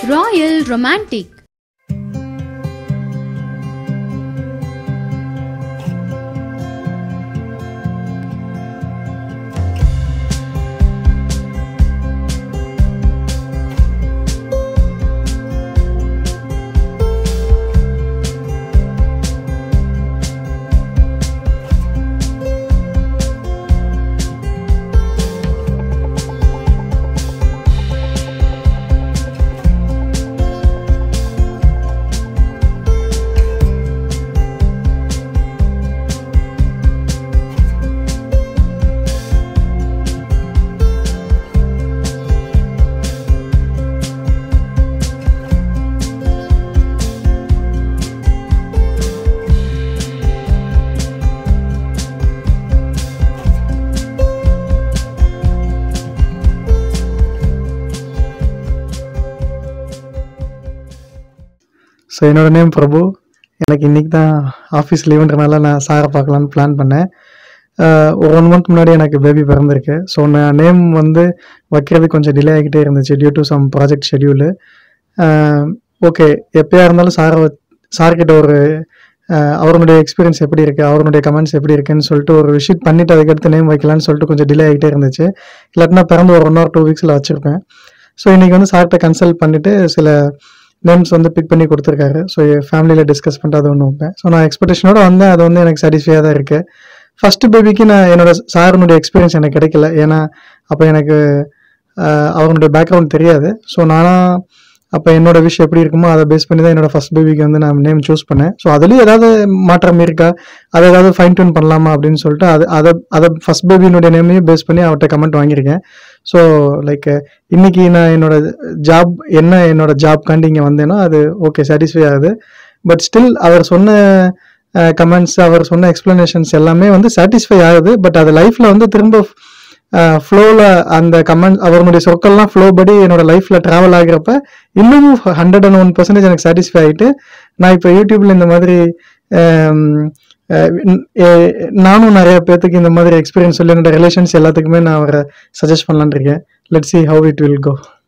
Royal Romantic. So என்னோட name Prabhu எனக்கு இன்னைக்கு தான் ஆஃபீஸ் லீவுன்றனால நான் சாரை பார்க்கலான்னு பிளான் பண்ணேன் ஆஹ் ஒரு ஒன் மந்த் முன்னாடி எனக்கு பேபி பிறந்திருக்கு ஸோ நான் நேம் வந்து வைக்கிறது கொஞ்சம் டிலே ஆகிக்கிட்டே இருந்துச்சு due to some project schedule okay எப்பயா இருந்தாலும் சாரை சார்கிட்ட ஒரு ஆஹ் அவருடைய எக்ஸ்பீரியன்ஸ் எப்படி இருக்குது அவருடைய கமெண்ட்ஸ் எப்படி இருக்குன்னு சொல்லிட்டு ஒரு விசிட் பண்ணிட்டு அதுக்கடுத்து நேம் வைக்கலான்னு சொல்லிட்டு கொஞ்சம் டிலே ஆகிட்டே இருந்துச்சு இல்லாட்டினா பிறந்து ஒரு ஒன் ஆர் டூ வீக்ஸில் வச்சுருப்பேன் ஸோ இன்னைக்கு வந்து சார்கிட்ட கன்சல்ட் பண்ணிட்டு சில நேம்ஸ் வந்து பிக் பண்ணி கொடுத்துருக்காரு ஸோ ஃபேமிலியில் டிஸ்கஸ் பண்ணிட்டு அது ஒன்று வைப்பேன் ஸோ நான் எக்ஸ்பெக்டேஷனோட வந்தேன் அது வந்து எனக்கு சாட்டிஸ்ஃபையாக தான் இருக்குது ஃபர்ஸ்ட் பேபிக்கு நான் என்னோட சாருனுடைய எக்ஸ்பீரியன்ஸ் எனக்கு கிடைக்கல ஏன்னா அப்போ எனக்கு ஆஹ், அவருடைய பேக்ரவுண்ட் தெரியாது ஸோ நானாக அப்போ என்னோட விஷயம் எப்படி இருக்குமோ அதை பேஸ் பண்ணி தான் என்னோட ஃபர்ஸ்ட் பேபிக்கு வந்து நான் நேம் சூஸ் பண்ணேன் ஸோ அதுலேயும் ஏதாவது மாற்றம் இருக்கா அதை ஏதாவது ஃபைன் டியூன் பண்ணலாமா அப்படின்னு சொல்லிட்டு அது அதை அதை ஃபர்ஸ்ட் பேபியினுடைய நேமையும் பேஸ் பண்ணி அவர்கிட்ட கமெண்ட் வாங்கியிருக்கேன் ஸோ லைக் இன்னைக்கு நான் என்னோட ஜாப் என்ன என்னோட ஜாப்காண்டி இங்கே வந்தேனோ அது ஓகே சாட்டிஸ்ஃபை ஆகுது பட் ஸ்டில் அவர் சொன்ன கமெண்ட்ஸ் அவர் சொன்ன எக்ஸ்பிளனேஷன்ஸ் எல்லாமே வந்து சாட்டிஸ்ஃபை ஆகுது பட் அது லைஃப்பில் வந்து திரும்ப ஃப்ளோவில் அந்த கமெண்ட் அவருடைய சொற்கள்லாம் ஃப்ளோ படி என்னோட லைஃப்பில் ட்ராவல் ஆகிறப்ப இன்னும் ஹண்ட்ரட் அண்ட் ஒன் பர்சன்டேஜ் எனக்கு சாட்டிஸ்ஃபை ஆகிட்டு நான் இப்போ யூடியூப்ல இந்த மாதிரி ஆம், அஹ், எ- நானும் நிறைய பேர்த்துக்கு இந்த மாதிரி எக்ஸ்பீரியன்ஸ் சொல்லி என்னோட ரிலேஷன்ஸ் எல்லாத்துக்குமே நான் அவரை சஜஸ்ட் பண்ணலான்னு இருக்கேன் let see how it will go